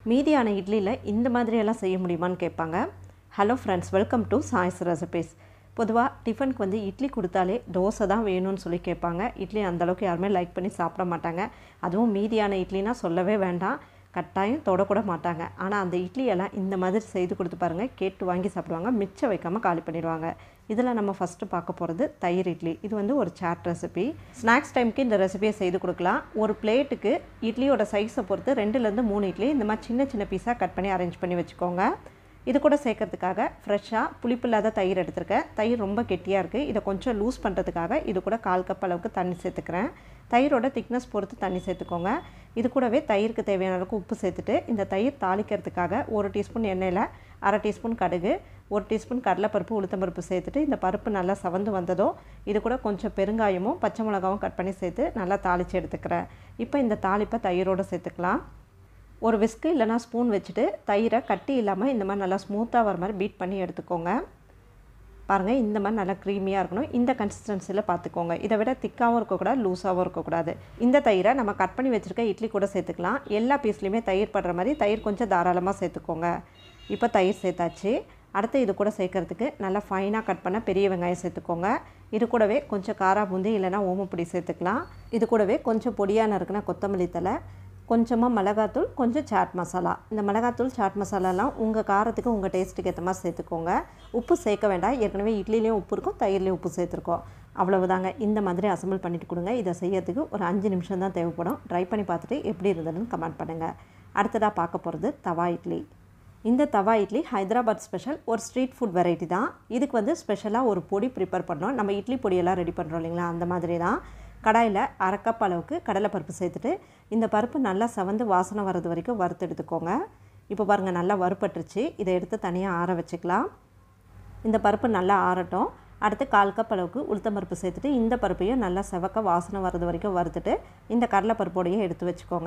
மீதியான இட்லியில் இந்த மாதிரியெல்லாம் செய்ய முடியுமான்னு கேட்பாங்க hello friends welcome to choice recipes பொதுவாக டிஃபனுக்கு வந்து இட்லி கொடுத்தாலே தோசை தான் வேணும்னு சொல்லி கேட்பாங்க இட்லி அந்தளவுக்கு யாருமே லைக் பண்ணி சாப்பிட மாட்டாங்க அதுவும் மீதியான இட்லினா சொல்லவே வேண்டாம் கட்டாயம் தொடக்கூட மாட்டாங்க ஆனால் அந்த இட்லியெல்லாம் இந்த மாதிரி செய்து கொடுத்து பாருங்கள் கேட்டு வாங்கி சாப்பிடுவாங்க மிச்சம் வைக்காமல் காலி பண்ணிடுவாங்க இதில் நம்ம ஃபஸ்ட்டு பார்க்க போகிறது தயிர் இட்லி இது வந்து ஒரு சாட் ரெசிபி ஸ்நாக்ஸ் டைமுக்கு இந்த ரெசிபியை செய்து கொடுக்கலாம் ஒரு பிளேட்டுக்கு இட்லியோட சைஸை பொறுத்து ரெண்டுலேருந்து மூணு இட்லி இந்த மாதிரி சின்ன சின்ன பீஸாக கட் பண்ணி அரேஞ்ச் பண்ணி வச்சுக்கோங்க இது கூட சேர்க்கறதுக்காக ஃப்ரெஷ்ஷாக புளிப்பில்லாத தயிர் எடுத்திருக்கேன் தயிர் ரொம்ப கெட்டியாக இருக்குது இதை கொஞ்சம் லூஸ் பண்ணுறதுக்காக இது கூட கால் கப் அளவுக்கு தண்ணி சேர்த்துக்கிறேன் தயிரோட திக்னஸ் பொறுத்து தண்ணி சேர்த்துக்கோங்க இது கூடவே தயிருக்கு தேவையான அளவுக்கு உப்பு சேர்த்துட்டு இந்த தயிர் தாளிக்கிறதுக்காக ஒரு டீஸ்பூன் எண்ணெயில் அரை டீஸ்பூன் கடுகு ஒரு டீஸ்பூன் கடலைப்பருப்பு உளுத்தம்பருப்பு சேர்த்துட்டு இந்த பருப்பு நல்லா சவந்து வந்ததும் இது கூட கொஞ்சம் பெருங்காயமும் பச்சை மிளகாவும் கட் பண்ணி சேர்த்து நல்லா தாளித்து எடுத்துக்கிறேன் இப்போ இந்த தாளிப்பை தயிரோடு சேர்த்துக்கலாம் ஒரு விஸ்கு இல்லைனா ஸ்பூன் வச்சுட்டு தயிரை கட்டி இல்லாமல் இந்த மாதிரி நல்லா ஸ்மூத்தாக வர மாதிரி பீட் பண்ணி எடுத்துக்கோங்க பாருங்கள் இந்த மாதிரி நல்லா க்ரீமியாக இருக்கணும் இந்த கன்சிஸ்டன்சியில் பார்த்துக்கோங்க இதை விட திக்காகவும் இருக்கக்கூடாது லூஸாகவும் இருக்கக்கூடாது இந்த தயிரை நம்ம கட் பண்ணி வச்சுருக்க இட்லி கூட சேர்த்துக்கலாம் எல்லா பீஸ்லேயுமே தயிர் படுற மாதிரி தயிர் கொஞ்சம் தாராளமாக சேர்த்துக்கோங்க இப்போ தயிர் சேர்த்தாச்சு அடுத்து இது கூட சேர்க்கறதுக்கு நல்லா ஃபைனாக கட் பண்ண பெரிய வெங்காயம் சேர்த்துக்கோங்க இது கூடவே கொஞ்சம் காரா பூந்தி இல்லைனா ஓமப்பொடி சேர்த்துக்கலாம் இது கூடவே கொஞ்சம் பொடியாக நறுக்குனா கொத்தமல்லி தலை கொஞ்சமாக மிளகாத்தூள் கொஞ்சம் சாட் மசாலா இந்த மிளகாத்தூள் சாட் மசாலாலாம் உங்கள் காரத்துக்கு உங்கள் டேஸ்ட்டுக்கு ஏற்ற மாதிரி சேர்த்துக்கோங்க உப்பு சேர்க்க வேண்டாம் ஏற்கனவே இட்லிலையும் உப்பு இருக்கும் தயிர்லேயும் உப்பு சேர்த்துருக்கோம் அவ்வளவுதாங்க இந்த மாதிரி அசம்பிள் பண்ணிட்டு கொடுங்க இதை செய்யறதுக்கு ஒரு அஞ்சு நிமிஷம் தான் தேவைப்படும் ட்ரை பண்ணி பார்த்துட்டு எப்படி இருந்ததுன்னு கமெண்ட் பண்ணுங்கள் அடுத்ததாக பார்க்க போகிறது தவா இட்லி இந்த தவா இட்லி ஹைதராபாத் ஸ்பெஷல் ஒரு ஸ்ட்ரீட் ஃபுட் வெரைட்டி தான் இதுக்கு வந்து ஸ்பெஷலாக ஒரு பொடி ப்ரிப்பேர் பண்ணோம் நம்ம இட்லி பொடியெல்லாம் ரெடி பண்ணுறோம் இல்லைங்களா அந்த மாதிரி தான் கடாயில் அரை கப் அளவுக்கு கடலைப்பருப்பு சேர்த்துட்டு இந்த பருப்பு நல்லா செவந்து வாசனை வர்றது வரைக்கும் வறுத்து எடுத்துக்கோங்க இப்போ பாருங்கள் நல்லா வறுப்பட்டுருச்சு இதை எடுத்து தனியாக ஆற வச்சுக்கலாம் இந்த பருப்பு நல்லா ஆறட்டும் அடுத்து கால் கப் அளவுக்கு உளுத்தம் பருப்பு சேர்த்துட்டு இந்த பருப்பையும் நல்லா செவக்க வாசனை வர்றது வரைக்கும் வறுத்துட்டு இந்த கடலைப்பருப்போடையும் எடுத்து வச்சுக்கோங்க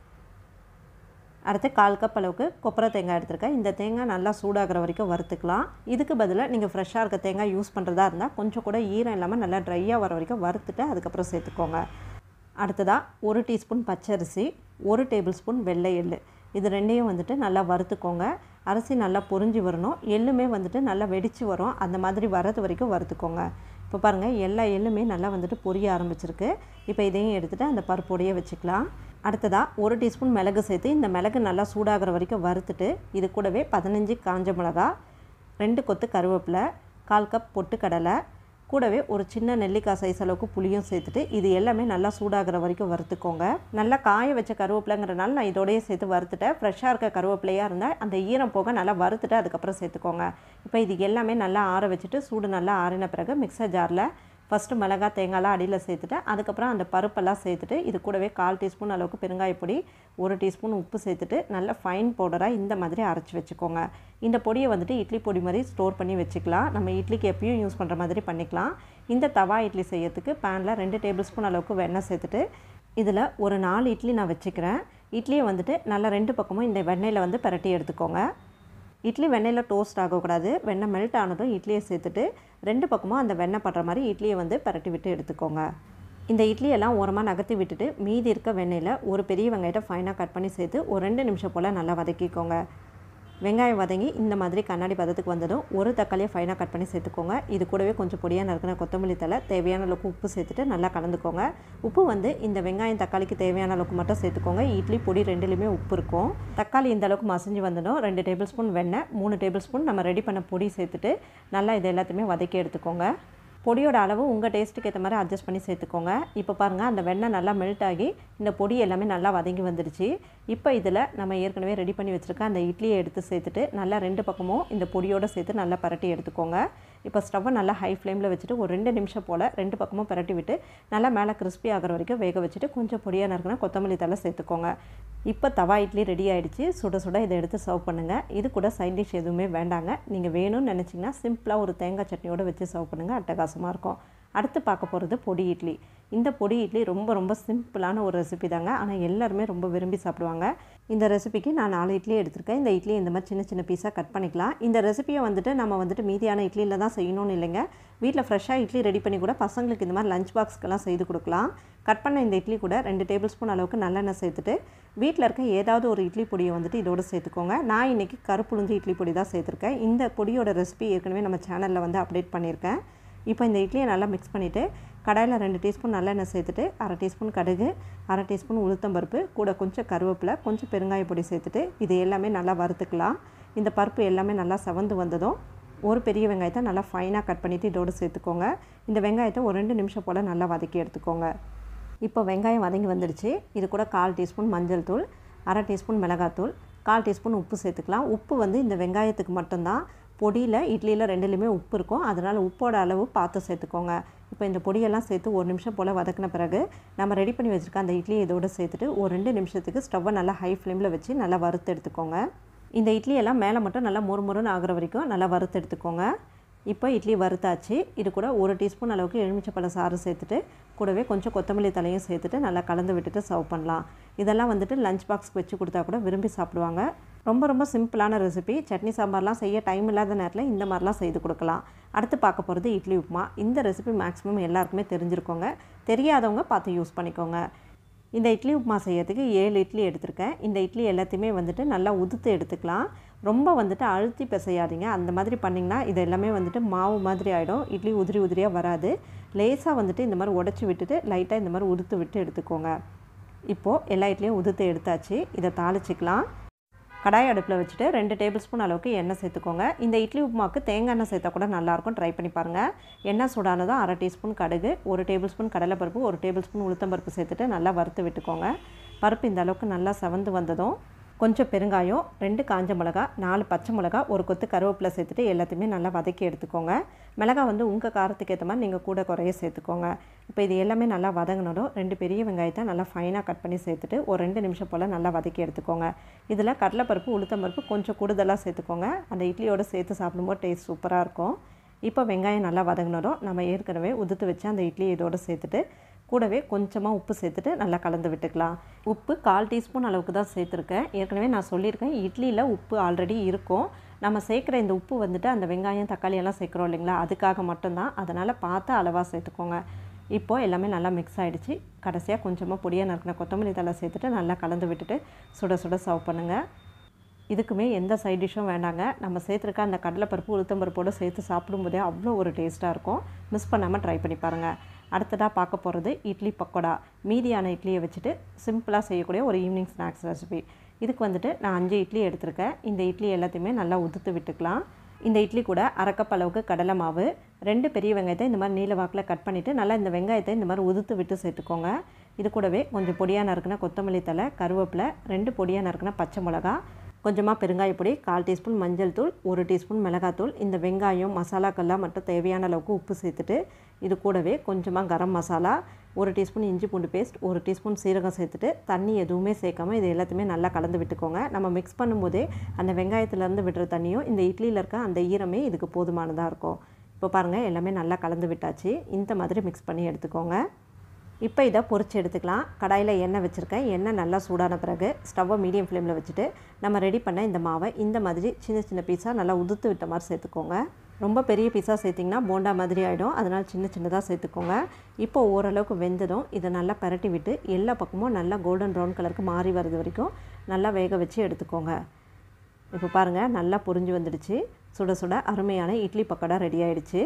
அடுத்து கால் கப் அளவுக்கு கொப்பரை தேங்காய் எடுத்துருக்கேன் இந்த தேங்காய் நல்லா சூடாகிற வரைக்கும் வறுத்துக்கலாம் இதுக்கு பதிலாக நீங்கள் ஃப்ரெஷ்ஷாக இருக்க தேங்காய் யூஸ் பண்ணுறதா இருந்தால் கொஞ்சம் கூட ஈரம் இல்லாமல் நல்லா ட்ரையாக வர வரைக்கும் வறுத்துட்டு அதுக்கப்புறம் சேர்த்துக்கோங்க அடுத்ததாக ஒரு டீஸ்பூன் பச்சரிசி ஒரு டேபிள் ஸ்பூன் வெள்ளை எள்ளு இது ரெண்டையும் வந்துட்டு நல்லா வறுத்துக்கோங்க அரிசி நல்லா பொரிஞ்சு வரணும் எள்ளுமே வந்துட்டு நல்லா வெடித்து வரும் அந்த மாதிரி வரது வரைக்கும் வறுத்துக்கோங்க இப்போ பாருங்கள் எல்லா எள்ளுமே நல்லா வந்துட்டு பொரிய ஆரம்பிச்சிருக்கு இப்போ இதையும் எடுத்துகிட்டு அந்த பருப்போடையே வச்சுக்கலாம் அடுத்ததாக ஒரு டீஸ்பூன் மிளகு சேர்த்து இந்த மிளகு நல்லா சூடாகிற வரைக்கும் வறுத்துட்டு இது கூடவே பதினஞ்சு காஞ்ச மிளகா ரெண்டு கொத்து கருவேப்பிலை கால் கப் பொட்டுக்கடலை கூடவே ஒரு சின்ன நெல்லிக்காய் சைஸ் அளவுக்கு புளியும் சேர்த்துட்டு இது எல்லாமே நல்லா சூடாகிற வரைக்கும் வறுத்துக்கோங்க நல்லா காய வச்ச கருவேப்பிலைங்கிறனால நான் இதோடய சேர்த்து வறுத்துட்டேன் ஃப்ரெஷ்ஷாக இருக்க கருவேப்பிலையாக இருந்தால் அந்த ஈரம் போக நல்லா வறுத்துட்டு அதுக்கப்புறம் சேர்த்துக்கோங்க இப்போ இது எல்லாமே நல்லா ஆற வச்சுட்டு சூடு நல்லா ஆறின பிறகு மிக்சர் ஜாரில் ஃபஸ்ட்டு மிளகா தேங்காய்லாம் அடியில் சேர்த்துட்டு அதுக்கப்புறம் அந்த பருப்பெல்லாம் சேர்த்துட்டு இது கூடவே கால் டீஸ்பூன் அளவுக்கு பெருங்காயப்பொடி ஒரு டீஸ்பூன் உப்பு சேர்த்துட்டு நல்லா ஃபைன் பவுடராக இந்த மாதிரி அரைச்சி வச்சுக்கோங்க இந்த பொடியை வந்துட்டு இட்லி பொடி மாதிரி ஸ்டோர் பண்ணி வச்சுக்கலாம் நம்ம இட்லிக்கு எப்பயும் யூஸ் பண்ணுற மாதிரி பண்ணிக்கலாம் இந்த தவா இட்லி செய்யறதுக்கு பேனில் ரெண்டு டேபிள் ஸ்பூன் அளவுக்கு வெண்ணெய் சேர்த்துட்டு இதில் ஒரு நாலு இட்லி நான் வச்சுக்கிறேன் இட்லியை வந்துட்டு நல்லா ரெண்டு பக்கமும் இந்த வெண்ணெயில் வந்து பரட்டி எடுத்துக்கோங்க இட்லி வெண்ணெயில் டோஸ்ட் ஆகக்கூடாது வெண்ணெய் மெல்ட் ஆனதும் இட்லியை சேர்த்துட்டு ரெண்டு பக்கமும் அந்த வெண்ணெய் படுற மாதிரி இட்லியை வந்து பரட்டி விட்டு எடுத்துக்கோங்க இந்த இட்லியெல்லாம் ஓரமாக நகர்த்தி விட்டுட்டு மீதி இருக்க வெண்ணெயில் ஒரு பெரிய வெங்காயத்தை ஃபைனாக கட் பண்ணி சேர்த்து ஒரு ரெண்டு நிமிஷம் போல் நல்லா வதக்கிக்கோங்க வெங்காயம் வதங்கி இந்த மாதிரி கண்ணாடி பதத்துக்கு வந்ததும் ஒரு தக்காளியை ஃபைனாக கட் பண்ணி சேர்த்துக்கோங்க இது கூடவே கொஞ்சம் பொடியாக நறுக்கின கொத்தமல்லி தலை தேவையான அளவுக்கு உப்பு சேர்த்துட்டு நல்லா கலந்துக்கோங்க உப்பு வந்து இந்த வெங்காயம் தக்காளிக்கு தேவையான அளவுக்கு மட்டும் சேர்த்துக்கோங்க இட்லி பொடி ரெண்டுலேயுமே உப்பு இருக்கும் தக்காளி இந்த அளவுக்கு மசிஞ்சு வந்ததும் ரெண்டு டேபிள் ஸ்பூன் வெண்ணெய் மூணு டேபிள் ஸ்பூன் நம்ம ரெடி பண்ண பொடி சேர்த்துட்டு நல்லா இது எல்லாத்தையுமே வதக்கி எடுத்துக்கோங்க பொடியோட அளவு உங்கள் டேஸ்ட்டுக்கு ஏற்ற மாதிரி அட்ஜஸ்ட் பண்ணி சேர்த்துக்கோங்க இப்போ பாருங்கள் அந்த வெண்ணெய் நல்லா மெல்ட் ஆகி இந்த பொடி எல்லாமே நல்லா வதங்கி வந்துடுச்சு இப்போ இதில் நம்ம ஏற்கனவே ரெடி பண்ணி வச்சுருக்க அந்த இட்லியை எடுத்து சேர்த்துட்டு நல்லா ரெண்டு பக்கமும் இந்த பொடியோடு சேர்த்து நல்லா பரட்டி எடுத்துக்கோங்க இப்போ ஸ்டவ்வை நல்லா ஹை ஃப்ளேமில் வச்சுட்டு ஒரு ரெண்டு நிமிஷம் போல் ரெண்டு பக்கமும் பரட்டி விட்டு நல்லா மேலே கிறிஸ்பி ஆகிற வரைக்கும் வேக வச்சுட்டு கொஞ்சம் பொடியாக நறுக்கினா கொத்தமல்லி தலை சேர்த்துக்கோங்க இப்போ தவா இட்லி ரெடி ஆகிடுச்சு சுட சுட இதை எடுத்து சர்வ் பண்ணுங்கள் இது கூட சைட் டிஷ் எதுவுமே வேண்டாங்க நீங்கள் வேணும்னு நினச்சிங்கன்னா சிம்பிளாக ஒரு தேங்காய் சட்னியோடு வச்சு சர்வ் பண்ணுங்கள் அட்டகாசமாக இருக்கும் அடுத்து பார்க்க போகிறது பொடி இட்லி இந்த பொடி இட்லி ரொம்ப ரொம்ப சிம்பிளான ஒரு ரெசிபி தாங்க ஆனால் எல்லாருமே ரொம்ப விரும்பி சாப்பிடுவாங்க இந்த ரெசிபிக்கு நான் நாலு இட்லி எடுத்திருக்கேன் இந்த இட்லி இந்த மாதிரி சின்ன சின்ன பீஸாக கட் பண்ணிக்கலாம் இந்த ரெசிபியை வந்துட்டு நம்ம வந்துட்டு மீதியான இட்லியில் தான் செய்யணும்னு இல்லைங்க வீட்டில் ஃப்ரெஷ்ஷாக இட்லி ரெடி பண்ணி கூட பசங்களுக்கு இந்த மாதிரி லஞ்ச் பாக்ஸ்க்கெல்லாம் செய்து கொடுக்கலாம் கட் பண்ண இந்த இட்லி கூட ரெண்டு டேபிள் ஸ்பூன் அளவுக்கு நல்லெண்ணெய் சேர்த்துட்டு வீட்டில் இருக்க ஏதாவது ஒரு இட்லி பொடியை வந்துட்டு இதோடு சேர்த்துக்கோங்க நான் இன்றைக்கி கருப்புளுந்து இட்லி பொடி தான் சேர்த்துருக்கேன் இந்த பொடியோட ரெசிபி ஏற்கனவே நம்ம சேனலில் வந்து அப்டேட் பண்ணியிருக்கேன் இப்போ இந்த இட்லியை நல்லா மிக்ஸ் பண்ணிவிட்டு கடாயில் ரெண்டு டீஸ்பூன் நல்லெண்ணெய் சேர்த்துட்டு அரை டீஸ்பூன் கடுகு அரை டீஸ்பூன் உளுத்தம்பருப்பு கூட கொஞ்சம் கருவேப்பிலை கொஞ்சம் பெருங்காய பொடி சேர்த்துட்டு இது எல்லாமே நல்லா வறுத்துக்கலாம் இந்த பருப்பு எல்லாமே நல்லா செவந்து வந்ததும் ஒரு பெரிய வெங்காயத்தை நல்லா ஃபைனாக கட் பண்ணிவிட்டு இதோடு சேர்த்துக்கோங்க இந்த வெங்காயத்தை ஒரு ரெண்டு நிமிஷம் போல் நல்லா வதக்கி எடுத்துக்கோங்க இப்போ வெங்காயம் வதங்கி வந்துடுச்சு இது கூட கால் டீஸ்பூன் மஞ்சள் தூள் அரை டீஸ்பூன் மிளகாத்தூள் கால் டீஸ்பூன் உப்பு சேர்த்துக்கலாம் உப்பு வந்து இந்த வெங்காயத்துக்கு மட்டும்தான் பொடியில் இட்லியில் ரெண்டுலேயுமே உப்பு இருக்கும் அதனால் உப்போட அளவு பார்த்து சேர்த்துக்கோங்க இப்போ இந்த பொடியெல்லாம் சேர்த்து ஒரு நிமிஷம் போல் வதக்கின பிறகு நம்ம ரெடி பண்ணி வச்சுருக்க அந்த இட்லி இதோடு சேர்த்துட்டு ஒரு ரெண்டு நிமிஷத்துக்கு ஸ்டவ்வை நல்லா ஹை ஃப்ளேமில் வச்சு நல்லா வறுத்து எடுத்துக்கோங்க இந்த இட்லியெல்லாம் மேலே மட்டும் நல்லா மொறு மொறுன்னு ஆகிற வரைக்கும் நல்லா வறுத்து எடுத்துக்கோங்க இப்போ இட்லி வறுத்தாச்சு இது கூட ஒரு டீஸ்பூன் அளவுக்கு எலுமிச்சப்பழ சாறு சேர்த்துட்டு கூடவே கொஞ்சம் கொத்தமல்லி தலையும் சேர்த்துட்டு நல்லா கலந்து விட்டுட்டு சர்வ் பண்ணலாம் இதெல்லாம் வந்துட்டு லஞ்ச் பாக்ஸ்க்கு வச்சு கொடுத்தா கூட விரும்பி சாப்பிடுவாங்க ரொம்ப ரொம்ப சிம்பிளான ரெசிபி சட்னி சாம்பார்லாம் செய்ய டைம் இல்லாத நேரத்தில் இந்த மாதிரிலாம் செய்து கொடுக்கலாம் அடுத்து பார்க்க போகிறது இட்லி உப்புமா இந்த ரெசிபி மேக்ஸிமம் எல்லாருக்குமே தெரிஞ்சிருக்கோங்க தெரியாதவங்க பார்த்து யூஸ் பண்ணிக்கோங்க இந்த இட்லி உப்புமா செய்யறதுக்கு ஏழு இட்லி எடுத்திருக்கேன் இந்த இட்லி எல்லாத்தையுமே வந்துட்டு நல்லா உதுத்து எடுத்துக்கலாம் ரொம்ப வந்துட்டு அழுத்தி பிசையாதீங்க அந்த மாதிரி பண்ணிங்கன்னா இது எல்லாமே வந்துட்டு மாவு மாதிரி ஆகிடும் இட்லி உதிரி உதிரியாக வராது லேசாக வந்துட்டு இந்த மாதிரி உடச்சி விட்டுட்டு லைட்டாக இந்த மாதிரி உதுத்து விட்டு எடுத்துக்கோங்க இப்போது எல்லா இட்லியும் உதுத்து எடுத்தாச்சு இதை தாளிச்சிக்கலாம் கடாய் அடுப்பில் வச்சுட்டு ரெண்டு டேபிள் ஸ்பூன் அளவுக்கு எண்ணெய் சேர்த்துக்கோங்க இந்த இட்லி உப்புமாவுக்கு தேங்காய் எண்ணெய் சேர்த்தா கூட நல்லாயிருக்கும் ட்ரை பண்ணி பாருங்கள் எண்ணெய் சூடானதும் அரை டீஸ்பூன் கடுகு ஒரு டேபிள் ஸ்பூன் கடலைப்பருப்பு ஒரு டேபிள் ஸ்பூன் உளுத்தம்பருப்பு சேர்த்துட்டு நல்லா வறுத்து விட்டுக்கோங்க பருப்பு இந்த அளவுக்கு நல்லா செவந்து வந்ததும் கொஞ்சம் பெருங்காயம் ரெண்டு காஞ்ச மிளகா நாலு பச்சை மிளகா ஒரு கொத்து கருவேப்பிலை சேர்த்துட்டு எல்லாத்தையுமே நல்லா வதக்கி எடுத்துக்கோங்க மிளகா வந்து உங்கள் காரத்துக்கு ஏற்ற மாதிரி நீங்கள் கூட குறைய சேர்த்துக்கோங்க இப்போ இது எல்லாமே நல்லா வதங்கினதும் ரெண்டு பெரிய வெங்காயத்தை நல்லா ஃபைனாக கட் பண்ணி சேர்த்துட்டு ஒரு ரெண்டு நிமிஷம் போல் நல்லா வதக்கி எடுத்துக்கோங்க இதில் கடலைப்பருப்பு உளுத்தம்பருப்பு கொஞ்சம் கூடுதலாக சேர்த்துக்கோங்க அந்த இட்லியோடு சேர்த்து சாப்பிடும்போது டேஸ்ட் சூப்பராக இருக்கும் இப்போ வெங்காயம் நல்லா வதங்கினதும் நம்ம ஏற்கனவே உதுத்து வச்சு அந்த இட்லி இதோடு சேர்த்துட்டு கூடவே கொஞ்சமாக உப்பு சேர்த்துட்டு நல்லா கலந்து விட்டுக்கலாம் உப்பு கால் டீஸ்பூன் அளவுக்கு தான் சேர்த்துருக்கேன் ஏற்கனவே நான் சொல்லியிருக்கேன் இட்லியில் உப்பு ஆல்ரெடி இருக்கும் நம்ம சேர்க்குற இந்த உப்பு வந்துட்டு அந்த வெங்காயம் தக்காளி எல்லாம் சேர்க்குறோம் இல்லைங்களா அதுக்காக மட்டும்தான் அதனால் பார்த்து அளவாக சேர்த்துக்கோங்க இப்போது எல்லாமே நல்லா மிக்ஸ் ஆகிடுச்சு கடைசியாக கொஞ்சமாக பொடியாக நறுக்கின கொத்தமல்லி தலை சேர்த்துட்டு நல்லா கலந்து விட்டுட்டு சுட சுட சர்வ் பண்ணுங்கள் இதுக்குமே எந்த சைட் டிஷ்ஷும் வேண்டாங்க நம்ம சேர்த்துருக்க அந்த கடலைப்பருப்பு உளுத்தம்பருப்போடு சேர்த்து சாப்பிடும்போதே அவ்வளோ ஒரு டேஸ்ட்டாக இருக்கும் மிஸ் பண்ணாமல் ட்ரை பண்ணி பாருங்கள் அடுத்ததாக பார்க்க போகிறது இட்லி பக்கோடா மீதியான இட்லியை வச்சுட்டு சிம்பிளாக செய்யக்கூடிய ஒரு ஈவினிங் ஸ்நாக்ஸ் ரெசிபி இதுக்கு வந்துட்டு நான் அஞ்சு இட்லி எடுத்திருக்கேன் இந்த இட்லி எல்லாத்தையுமே நல்லா உதுத்து விட்டுக்கலாம் இந்த இட்லி கூட அரைக்கப் அளவுக்கு கடலை மாவு ரெண்டு பெரிய வெங்காயத்தை இந்த மாதிரி நீல வாக்கில் கட் பண்ணிவிட்டு நல்லா இந்த வெங்காயத்தை இந்த மாதிரி உதுத்து விட்டு சேர்த்துக்கோங்க இது கூடவே கொஞ்சம் பொடியாக நறுக்கின கொத்தமல்லி தலை கருவேப்பிலை ரெண்டு பொடியாக நறுக்கின பச்சை மிளகா கொஞ்சமாக பெருங்காயப்பொடி கால் டீஸ்பூன் மஞ்சள் தூள் ஒரு டீஸ்பூன் மிளகாத்தூள் இந்த வெங்காயம் மசாலாக்கெல்லாம் மட்டும் தேவையான அளவுக்கு உப்பு சேர்த்துட்டு இது கூடவே கொஞ்சமாக கரம் மசாலா ஒரு டீஸ்பூன் இஞ்சி பூண்டு பேஸ்ட் ஒரு டீஸ்பூன் சீரகம் சேர்த்துட்டு தண்ணி எதுவுமே சேர்க்காம இது எல்லாத்தையுமே நல்லா கலந்து விட்டுக்கோங்க நம்ம மிக்ஸ் பண்ணும்போதே அந்த வெங்காயத்துலேருந்து விடுற தண்ணியும் இந்த இட்லியில் இருக்க அந்த ஈரமே இதுக்கு போதுமானதாக இருக்கும் இப்போ பாருங்கள் எல்லாமே நல்லா கலந்து விட்டாச்சு இந்த மாதிரி மிக்ஸ் பண்ணி எடுத்துக்கோங்க இப்போ இதை பொரிச்சு எடுத்துக்கலாம் கடாயில் எண்ணெய் வச்சுருக்கேன் எண்ணெய் நல்லா சூடான பிறகு ஸ்டவ்வை மீடியம் ஃப்ளேமில் வச்சுட்டு நம்ம ரெடி பண்ண இந்த மாவை இந்த மாதிரி சின்ன சின்ன பீஸாக நல்லா உதுத்து விட்ட மாதிரி சேர்த்துக்கோங்க ரொம்ப பெரிய பீஸாக சேர்த்திங்கன்னா போண்டா மாதிரி ஆகிடும் அதனால் சின்ன சின்னதாக சேர்த்துக்கோங்க இப்போ ஓரளவுக்கு வெந்ததும் இதை நல்லா பரட்டி விட்டு எல்லா பக்கமும் நல்லா கோல்டன் ப்ரௌன் கலருக்கு மாறி வர்றது வரைக்கும் நல்லா வேக வச்சு எடுத்துக்கோங்க இப்போ பாருங்கள் நல்லா புரிஞ்சு வந்துடுச்சு சுட சுட அருமையான இட்லி பக்கோடா ரெடி ஆகிடுச்சு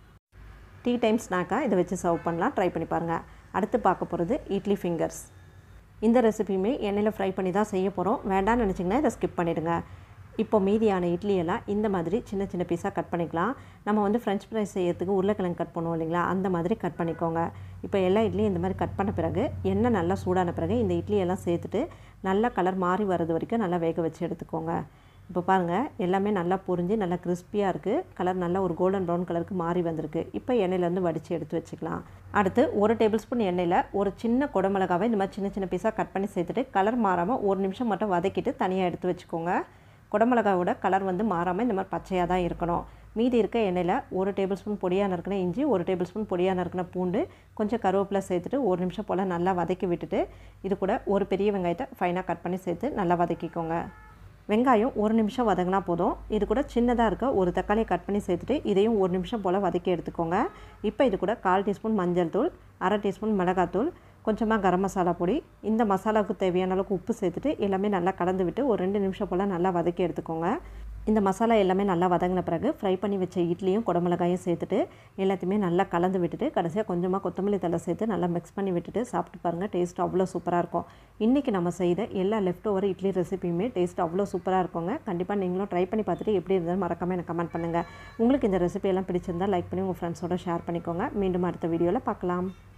டீ டைம் ஸ்நாக்காக இதை வச்சு சர்வ் பண்ணலாம் ட்ரை பண்ணி பாருங்கள் அடுத்து பார்க்க போகிறது இட்லி ஃபிங்கர்ஸ் இந்த ரெசிபியுமே எண்ணெயில் ஃப்ரை பண்ணி தான் செய்ய போகிறோம் வேண்டாம்னு நினச்சிங்கன்னா இதை ஸ்கிப் பண்ணிவிடுங்க இப்போ மீதியான இட்லியெல்லாம் இந்த மாதிரி சின்ன சின்ன பீஸாக கட் பண்ணிக்கலாம் நம்ம வந்து ஃப்ரெஞ்ச் ஃப்ரைஸ் செய்யறதுக்கு உருளைக்கிழங்கு கட் பண்ணுவோம் இல்லைங்களா அந்த மாதிரி கட் பண்ணிக்கோங்க இப்போ எல்லா இட்லியும் இந்த மாதிரி கட் பண்ண பிறகு எண்ணெய் நல்லா சூடான பிறகு இந்த இட்லியெல்லாம் சேர்த்துட்டு நல்லா கலர் மாறி வர்றது வரைக்கும் நல்லா வேக வச்சு எடுத்துக்கோங்க இப்போ பாருங்கள் எல்லாமே நல்லா பொரிஞ்சு நல்லா கிறிஸ்பியாக இருக்குது கலர் நல்லா ஒரு கோல்டன் ப்ரௌன் கலருக்கு மாறி வந்திருக்கு இப்போ எண்ணெயிலேருந்து வடித்து எடுத்து வச்சுக்கலாம் அடுத்து ஒரு டேபிள் ஸ்பூன் எண்ணெயில் ஒரு சின்ன குடமிளகாவை இந்த மாதிரி சின்ன சின்ன பீஸாக கட் பண்ணி சேர்த்துட்டு கலர் மாறாமல் ஒரு நிமிஷம் மட்டும் வதக்கிட்டு தனியாக எடுத்து வச்சுக்கோங்க குடமிளகாவோட கலர் வந்து மாறாமல் இந்த மாதிரி பச்சையாக தான் இருக்கணும் மீதி இருக்க எண்ணெயில் ஒரு டேபிள் ஸ்பூன் பொடியாக நறுக்கின இஞ்சி ஒரு டேபிள் ஸ்பூன் பொடியாக நறுக்கின பூண்டு கொஞ்சம் கருவேப்பிலை சேர்த்துட்டு ஒரு நிமிஷம் போல் நல்லா வதக்கி விட்டுட்டு இது கூட ஒரு பெரிய வெங்காயத்தை ஃபைனாக கட் பண்ணி சேர்த்து நல்லா வதக்கிக்கோங்க வெங்காயம் ஒரு நிமிஷம் வதங்கினா போதும் இது கூட சின்னதாக இருக்க ஒரு தக்காளியை கட் பண்ணி சேர்த்துட்டு இதையும் ஒரு நிமிஷம் போல் வதக்கி எடுத்துக்கோங்க இப்போ இது கூட கால் டீஸ்பூன் மஞ்சள் தூள் அரை டீஸ்பூன் மிளகாத்தூள் கொஞ்சமாக கரம் மசாலா பொடி இந்த மசாலாவுக்கு தேவையான அளவுக்கு உப்பு சேர்த்துட்டு எல்லாமே நல்லா கலந்து விட்டு ஒரு ரெண்டு நிமிஷம் போல் நல்லா வதக்கி எடுத்துக்கோங்க இந்த மசாலா எல்லாமே நல்லா வதங்கின பிறகு ஃப்ரை பண்ணி வச்ச இட்லியும் குடமிளகாயும் சேர்த்துட்டு எல்லாத்தையுமே நல்லா கலந்து விட்டுட்டு கடைசியாக கொஞ்சமாக கொத்தமல்லி தலை சேர்த்து நல்லா மிக்ஸ் பண்ணி விட்டுட்டு சாப்பிட்டு பாருங்கள் டேஸ்ட் அவ்வளோ சூப்பராக இருக்கும் இன்றைக்கி நம்ம செய்த எல்லா லெஃப்ட் ஓவர் இட்லி ரெசிபியுமே டேஸ்ட் அவ்வளோ சூப்பராக இருக்குங்க கண்டிப்பாக நீங்களும் ட்ரை பண்ணி பார்த்துட்டு எப்படி இருந்தாலும் மறக்காமல் எனக்கு கமெண்ட் பண்ணுங்கள் உங்களுக்கு இந்த ரெசிபி எல்லாம் பிடிச்சிருந்தால் லைக் பண்ணி உங்கள் ஃப்ரெண்ட்ஸோட ஷேர் பண்ணிக்கோங்க மீண்டும் அடுத்த வீடியோவில் பார்க்கலாம்